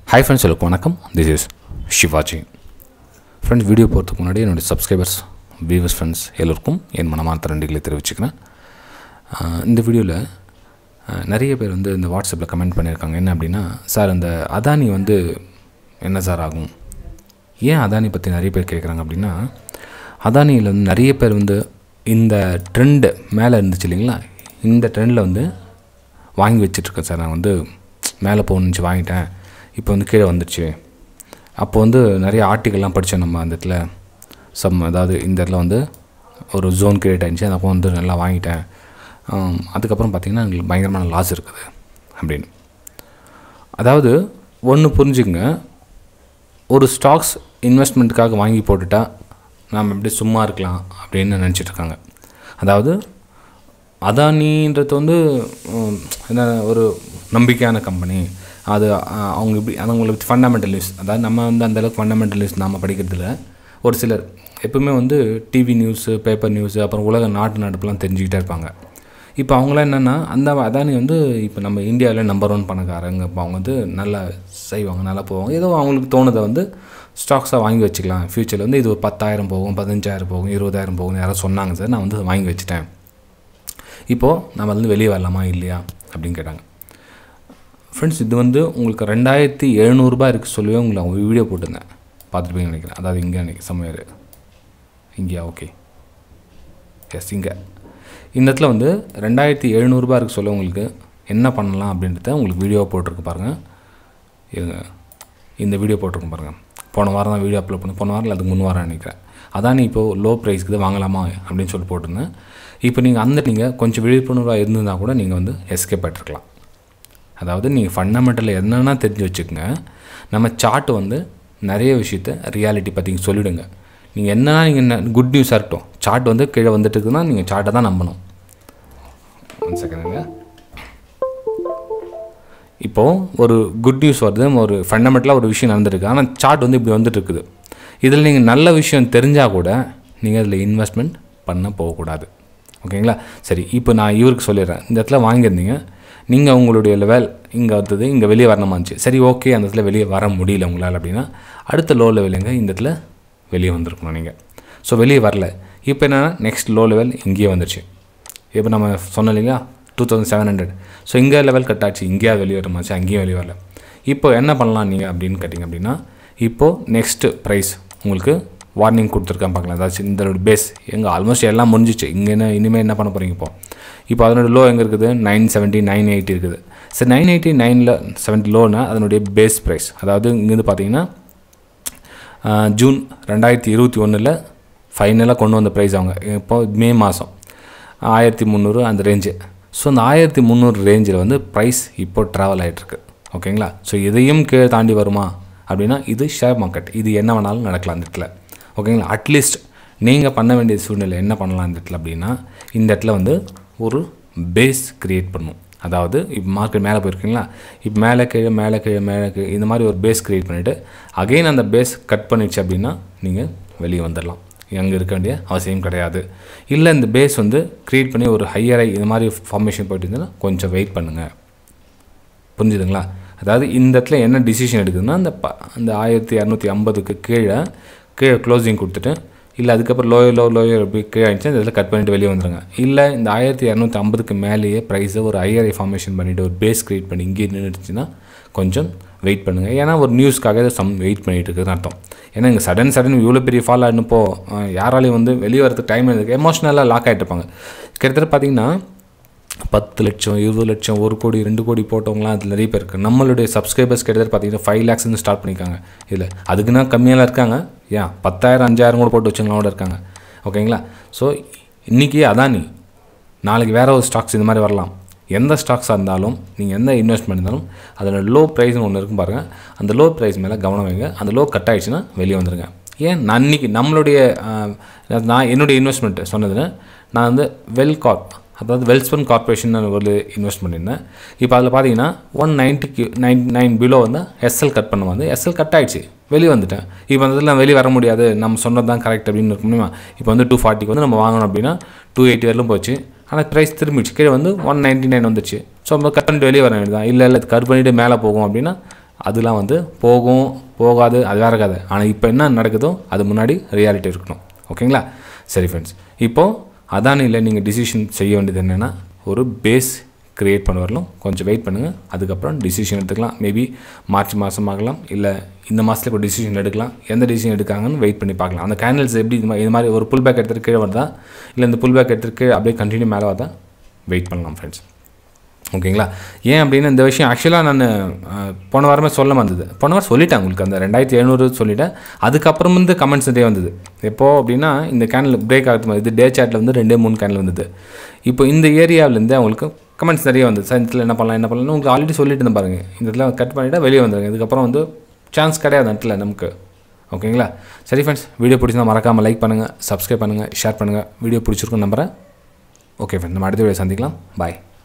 hi friends எல்லாருக்கும் வணக்கம் this is Shivaji friends video போகிறதுக்கு முன்னாடி என்னுடைய சப்ஸ்கிரைபர்ஸ் வியூவர்ஸ் ஃப்ரெண்ட்ஸ் எல்லோருக்கும் என் மனமார்ந்த நன்றிகளை தெரிவிச்சுக்கிறேன் ஆஹ் இந்த வீடியோவில் நிறைய பேர் வந்து இந்த வாட்ஸ்அப்பில் கமெண்ட் பண்ணியிருக்காங்க என்ன அப்படின்னா சார் அந்த அதானி வந்து என்ன சார் ஆகும் ஏன் அதானி பற்றி நிறைய பேர் கேட்குறாங்க அப்படின்னா அதானியில் வந்து நிறைய பேர் வந்து இந்த ட்ரெண்டு மேலே இருந்துச்சு இல்லைங்களா இந்த ட்ரெண்டில் வந்து வாங்கி வச்சிட்ருக்கேன் சார் நான் வந்து மேலே போகணுச்சு வாங்கிட்டேன் இப்போ வந்து கீழே வந்துடுச்சு அப்போ வந்து நிறைய ஆர்டிக்கல்லாம் படித்தோம் நம்ம அந்த இடத்துல சம் அதாவது இந்த இடத்துல வந்து ஒரு ஜோன் கிரியேட் ஆகிடுச்சு அப்போ வந்து நல்லா வாங்கிட்டேன் ஆம், அதுக்கப்புறம் பார்த்திங்கன்னா எங்களுக்கு பயங்கரமான லாஸ் இருக்குது அப்படின்னு அதாவது ஒன்று புரிஞ்சுங்க ஒரு ஸ்டாக்ஸ் இன்வெஸ்ட்மெண்ட்டுக்காக வாங்கி போட்டுட்டா நாம் எப்படி சும்மா இருக்கலாம் அப்படின்னு நினச்சிட்டு இருக்காங்க அதாவது அதானின்றது வந்து உம், என்ன ஒரு நம்பிக்கையான கம்பெனி அது அஹ், அவங்க இப்படி அவங்களுக்கு ஃபண்டமெண்டல் நியூஸ் அதாவது நம்ம வந்து அந்தளவுக்கு ஃபண்டமெண்டல் நியூஸ் நாம் படிக்கிறதில்ல ஒரு சிலர் எப்பவுமே வந்து டிவி நியூஸு பேப்பர் நியூஸு அப்புறம் உலக நாட்டு நடப்புலாம் தெரிஞ்சுக்கிட்டே இருப்பாங்க இப்போ அவங்களாம் என்னென்னா அந்த அதானி வந்து இப்போ நம்ம இந்தியாவில் நம்பர் ஒன் பணக்காரங்க இப்போ அவங்க வந்து நல்லா செய்வாங்க நல்லா போவாங்க ஏதோ அவங்களுக்கு தோணுதை வந்து ஸ்டாக்ஸாக வாங்கி வச்சுக்கலாம் ஃப்யூச்சரில் வந்து இது ஒரு பத்தாயிரம் போகும் பதினஞ்சாயிரம் போகும் இருபதாயிரம் போகும் யாரோ சொன்னாங்க சார் நான் வந்து வாங்கி வச்சுட்டேன் இப்போது நம்ம வந்து வெளியே வரலாமா இல்லையா அப்படின்னு கேட்டாங்க ஃப்ரெண்ட்ஸ் இது வந்து உங்களுக்கு ரெண்டாயிரத்தி எழுநூறுபா இருக்குது சொல்லவே உங்களை அவங்க வீடியோ போட்டிருந்தேன் பார்த்துருப்பீங்கன்னு நினைக்கிறேன் அதாவது இங்கே நினைக்கிறேன் சமையல் இங்கேயா ஓகே எஸ் இங்கே இந்த இடத்துல வந்து ரெண்டாயிரத்தி எழுநூறுபா இருக்கு சொல்ல உங்களுக்கு என்ன பண்ணலாம் அப்படின்றத உங்களுக்கு வீடியோ போட்டிருக்கு பாருங்கள் இருங்க இந்த வீடியோ போட்டிருக்கோம் பாருங்கள் போன வாரம் தான் வீடியோ அப்லோட் பண்ணி போன வாரம் அதுக்கு முன் வாரம் நினைக்கிறேன் அதான் இப்போது லோ ப்ரைஸ்க்கு இது வாங்கலாமா அப்படின்னு சொல்லி போட்டிருந்தேன் இப்போ நீங்கள் அந்த நீங்கள் கொஞ்சம் விழிப்புணர்வாக இருந்திருந்தால் கூட நீங்கள் வந்து எஸ்கேப் ஆகிட்டுருக்கலாம் அதாவது நீங்கள் ஃபண்டமெண்டலில் என்னென்னா தெரிஞ்சு வச்சுக்கோங்க நம்ம சார்ட் வந்து நிறைய விஷயத்த ரியாலிட்டி பற்றி சொல்லிவிடுங்க நீங்கள் என்னன்னா நீங்கள் குட் நியூஸாக இருக்கட்டும் சார்ட் வந்து கீழே வந்துட்டு இருக்குன்னா நீங்கள் சார்ட்டை தான் நம்பணும் ஒன் செகண்டுங்க இப்போது ஒரு குட் நியூஸ் வருது ஒரு ஃபண்டமெண்டலாக ஒரு விஷயம் நடந்திருக்கு ஆனால் சார்ட் வந்து இப்படி வந்துட்டு இருக்குது இதில் நீங்கள் நல்ல விஷயம் தெரிஞ்சால் கூட நீங்கள் அதில் இன்வெஸ்ட்மெண்ட் பண்ண போகக்கூடாது ஓகேங்களா சரி இப்போ நான் இவருக்கு சொல்லிடுறேன் இந்த இடத்துல வாங்கியிருந்தீங்க நீங்கள் உங்களுடைய லெவல் இங்கே வந்தது இங்கே வெளியே வரணுமா இருந்துச்சு சரி ஓகே அந்த இடத்துல வெளியே வர முடியல உங்களால் அப்படின்னா அடுத்த லோ லெவலுங்க இந்த இடத்துல வெளியே வந்திருக்கணும் நீங்கள் ஸோ வெளியே வரல இப்போ என்னென்னா நெக்ஸ்ட் லோ லெவல் இங்கேயே வந்துருச்சு இப்போ நம்ம சொன்னோம் இல்லைங்களா two thousand seven hundred so இங்கே லெவல் கட் ஆச்சு இங்கேயா வெளியே வரமாச்சு அங்கேயும் வெளியே வரல இப்போ என்ன பண்ணலாம் நீங்கள் அப்படின்னு கேட்டிங்க அப்படின்னா இப்போது நெக்ஸ்ட்டு ப்ரைஸ் உங்களுக்கு வார்னிங் கொடுத்துருக்கேன் பார்க்கலாம் ஏதாச்சும் இந்த பேஸ் எங்கே ஆல்மோஸ்ட் எல்லாம் முடிஞ்சிச்சு இங்கே என்ன இனிமேல் என்ன பண்ண போகிறீங்க இப்போ இப்போ அதனோட லோ எங்கே இருக்குது நைன் செவன்ட்டி நைன் எயிட்டி இருக்குது சரி நைன் எயிட்டி நைனில் செவன்ட்டி லோனா அதனுடைய பேஸ் ப்ரைஸ் அதாவது இங்கேருந்து பார்த்தீங்கன்னா ஆஹ், ஜூன் ரெண்டாயிரத்தி இருபத்தி ஒன்றில் ஃபைனலாக கொண்டு வந்த ப்ரைஸ் அவங்க இப்போ மே மாதம் ஆயிரத்தி முந்நூறு அந்த ரேஞ்சு ஸோ அந்த ஆயிரத்தி முந்நூறு ரேஞ்சில் வந்து ப்ரைஸ் இப்போ ட்ராவல் ஆகிட்டுருக்கு ஓகேங்களா ஸோ இதையும் கீழே தாண்டி வருமா அப்படின்னா இது ஷேர் மார்க்கெட் இது என்ன வேணாலும் நடக்கலாம் அந்த இடத்துல ஓகேங்களா அட்லீஸ்ட் நீங்கள் பண்ண வேண்டிய சூழ்நிலை என்ன பண்ணலாம் இந்த இடத்துல அப்படின்னா இந்த இடத்துல வந்து ஒரு பேஸ் க்ரியேட் பண்ணும் அதாவது இப்போ மார்க்கெட் மேலே போயிருக்கீங்களா இப்போ மேலே கீழே மேலே கீழே மேலே கீழே இந்த மாதிரி ஒரு பேஸ் க்ரியேட் பண்ணிவிட்டு அகைன் அந்த பேஸ் கட் பண்ணிடுச்சு அப்படின்னா நீங்கள் வெளியே வந்துடலாம் அங்கே இருக்க வேண்டிய அவசியம் கிடையாது இல்லை இந்த பேஸ் வந்து க்ரியேட் பண்ணி ஒரு ஹையரை இது மாதிரி ஃபார்மேஷன் போயிட்டு இருந்ததுன்னா கொஞ்சம் வெயிட் பண்ணுங்கள் புரிஞ்சுதுங்களா அதாவது இந்த இடத்துல என்ன டிசிஷன் எடுக்குதுன்னா அந்த ப அந்த ஆயிரத்தி இரநூத்தி ஐம்பதுக்கு கீழே கீழே க்ளோசிங் கொடுத்துட்டு இல்லை அதுக்கப்புறம் லோயர் லோ லோயர் அப்படி கீழே ஆயிடுச்சு இந்த இதில் கட் பண்ணிட்டு வெளியே வந்துருங்க இல்லை இந்த ஆயிரத்தி இரநூத்தி ஐம்பதுக்கு மேலேயே ப்ரைஸை ஒரு ஹையரை ஃபார்மேஷன் பண்ணிவிட்டு ஒரு பேஸ் க்ரியேட் பண்ணி இங்கே நின்றுச்சுன்னா கொஞ்சம் வெயிட் பண்ணுங்கள் ஏன்னா ஒரு நியூஸ்க்காக இதை சம் வெயிட் பண்ணிட்டு இருக்குதுன்னு அர்த்தம் ஏன்னா இங்கே சடன் சடன் இவ்வளோ பெரிய ஃபால் ஆகினப்போ யாராலையும் வந்து வெளியே வரதுக்கு டைம் இருக்குது எமோஷ்னலாக லாக் ஆகிட்டு இருப்பாங்க கிட்டத்தட்ட பார்த்தீங்கன்னா பத்து லட்சம் இருபது லட்சம் ஒரு கோடி ரெண்டு கோடி போட்டவங்களாம் அதில் நிறைய பேர் இருக்குது நம்மளுடைய சப்ஸ்கிரைபர்ஸ் கிட்டத்தட்ட பார்த்தீங்கன்னா ஃபைவ் லேக்ஸ்னு ஸ்டார்ட் பண்ணியிருக்காங்க இதில் அதுக்குன்னா கம்மியாக இருக்காங்க ஏன் பத்தாயிரம் அஞ்சாயிரம் கூட போட்டு வச்சவங்களா கூட இருக்காங்க ஓகேங்களா ஸோ இன்றைக்கி அதானி நாளைக்கு வேறு ஒரு ஸ்டாக்ஸ் இந்த மாதிரி வரலாம் எந்த ஸ்டாக்ஸாக இருந்தாலும் நீங்கள் எந்த இன்வெஸ்ட்மெண்ட் இருந்தாலும் அதோட லோ ப்ரைஸ்னு ஒன்று இருக்கும் பாருங்கள் அந்த லோ ப்ரைஸ் மேலே கவனம் வைங்க அந்த லோ கட் ஆயிடுச்சுன்னா வெளியே வந்துருங்க ஏன் நான் அன்றைக்கி நம்மளுடைய ஆஹ், நான் என்னுடைய இன்வெஸ்ட்மெண்ட் சொன்னதுன்னு நான் வந்து வெல் கார்ப் அதாவது வெல்ஸ்பன் கார்பரேஷன் ஒரு இன்வெஸ்ட் பண்ணியிருந்தேன் இப்போ அதில் பார்த்தீங்கன்னா ஒன் நைன்ட்டிக்கு நைன் நைன் பிலோ வந்து எஸ்எல் கட் பண்ண வந்து எஸ்எல் கட் ஆயிடுச்சு வெளியே வந்துட்டேன் இப்போ அந்த இதில் நான் வெளியே வர முடியாது நம்ம சொன்னது தான் கரெக்ட் அப்படின்னு இருக்க முடியுமா இப்போ வந்து டூ ஃபார்ட்டிக்கு வந்து நம்ம வாங்கணும் அப்படின்னா டூ எயிட்டி வரலும் போச்சு ஆனால் ப்ரைஸ் திரும்பிடுச்சு கீழே வந்து ஒன் நைன்ட்டி நைன் வந்துச்சு ஸோ நம்ம கட் பண்ணிட்டு வெளியே வர வேண்டியது தான் இல்லை இல்லை கட் பண்ணிட்டு மேலே போகும் அப்படின்னா அதெலாம் வந்து போகும் போகாது அது வேற கதை ஆனால் இப்போ என்ன நடக்குதோ அது முன்னாடி ரியாலிட்டி இருக்கணும் ஓகேங்களா சரி ஃப்ரெண்ட்ஸ் இப்போது அதானியில் நீங்கள் டிசிஷன் செய்ய வேண்டியது என்னென்னா ஒரு பேஸ் க்ரியேட் பண்ண வரலும் கொஞ்சம் வெயிட் பண்ணுங்கள் அதுக்கப்புறம் டிசிஷன் எடுத்துக்கலாம் மேபி மார்ச் மாதம் ஆகலாம் இல்லை இந்த மாதத்தில் இப்போ டிசிஷன் எடுக்கலாம் எந்த டிசிஷன் எடுக்காங்கன்னு வெயிட் பண்ணி பார்க்கலாம் அந்த கேனல்ஸ் எப்படி இது மாதிரி இது மாதிரி ஒரு புல் பேக் எடுத்துகிட்டு கீழே வருதா இல்லை இந்த புல் பேக் எடுத்துகிட்டு கீழே அப்படியே கண்டினியூ மேலே வருதா வெயிட் பண்ணலாம் ஃப்ரெண்ட்ஸ் ஓகேங்களா ஏன் அப்படின்னு இந்த விஷயம் ஆக்சுவலாக நான் அஹ், போன வாரமே சொல்ல வந்தது போன வாரம் சொல்லிட்டேன் உங்களுக்கு அந்த ரெண்டாயிரத்தி எழுநூறு சொல்லிட்டேன் அதுக்கப்புறம் வந்து கமெண்ட்ஸ் நிறைய வந்தது எப்போ அப்படின்னா இந்த கேனில் பிரேக் ஆகுது இது டே சேட்டில் வந்து ரெண்டே மூணு கேனில் வந்தது இப்போ இந்த ஏரியாவிலேருந்து அவங்களுக்கு கமெண்ட்ஸ் நிறைய வந்தது சார் இந்த இடத்துல என்ன பண்ணலாம் என்ன பண்ணலாம்னு உங்களுக்கு ஆல்ரெடி சொல்லிட்டு இருந்தேன் பாருங்க இந்த இடத்துல கட் பண்ணிவிட்டா வெளியே வந்துருங்க இதுக்கப்புறம் வந்து சான்ஸ் கிடையாது அந்த இடத்துல நமக்கு ஓகேங்களா சரி ஃப்ரெண்ட்ஸ் வீடியோ பிடிச்சிருந்தா மறக்காமல் லைக் பண்ணுங்கள் சப்ஸ்கிரைப் பண்ணுங்கள் ஷேர் பண்ணுங்கள் வீடியோ பிடிச்சிருக்கும் நம்புறேன் ஓகே ஃப்ரெண்ட் நம்ம அடுத்த வீடியோ சந்திக்கலாம் பாய்